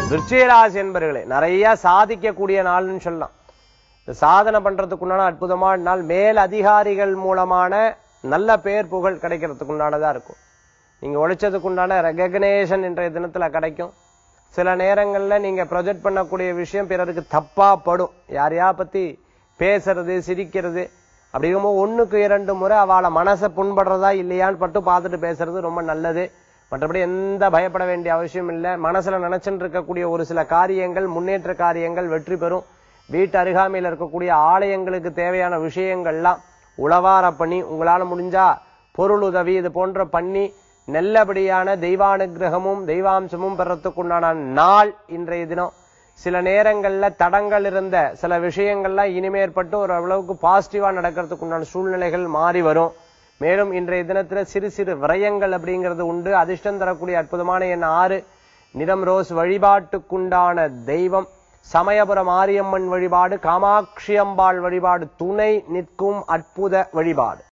விருச்சிகராசி என்பர்களே நிறைய சாதிக்கக்கூடிய நாள்னு சொல்லலாம் இந்த சாதனை பண்றதுக்குண்டான அற்புதமான நாள் மேல் அதிகாரிகள் மூலமான நல்ல பேர் புகழ் கிடைக்கிறதுக்கு உண்டானதா இருக்கும் நீங்க உழைச்சதுக்குண்டான ரெகக்னேஷன் இன்றைய தினத்துல கிடைக்கும் சில நேரங்கள்ல நீங்க ப்ரொஜெக்ட் பண்ணக்கூடிய விஷயம் பிறருக்கு தப்பா படும் யாரையா பத்தி பேசுறது சிரிக்கிறது அப்படிங்கும்போது ஒண்ணுக்கு இரண்டு முறை அவளை மனசை புண்படுறதா இல்லையான்னு பட்டு பார்த்துட்டு பேசுறது ரொம்ப நல்லது மற்றபடி எந்த பயப்பட வேண்டிய அவசியம் இல்லை மனசுல நினைச்சுட்டு இருக்கக்கூடிய ஒரு சில காரியங்கள் முன்னேற்ற காரியங்கள் வெற்றி பெறும் வீட்டு அருகாமையில் இருக்கக்கூடிய ஆலயங்களுக்கு தேவையான விஷயங்கள்லாம் உளவார பண்ணி உங்களால முடிஞ்சா பொருள் உதவி இது போன்ற பண்ணி நல்லபடியான தெய்வானுகிரகமும் தெய்வாம்சமும் பெறத்துக்குண்டான நாள் இன்றைய தினம் சில நேரங்கள்ல தடங்கள் இருந்த சில விஷயங்கள்லாம் இனிமேற்பட்டு ஒரு அளவுக்கு பாசிட்டிவா நடக்கிறதுக்கு உண்டான சூழ்நிலைகள் மாறி வரும் மேலும் இன்றைய தினத்துல சிறு சிறு விரயங்கள் அப்படிங்கிறது உண்டு அதிர்ஷ்டம் தரக்கூடிய அற்புதமான எண் ஆறு நிறம் ரோஸ் வழிபாட்டுக்குண்டான தெய்வம் சமயபுரம் மாரியம்மன் வழிபாடு காமாட்சி அம்பாள் வழிபாடு துணை நிற்கும் அற்புத வழிபாடு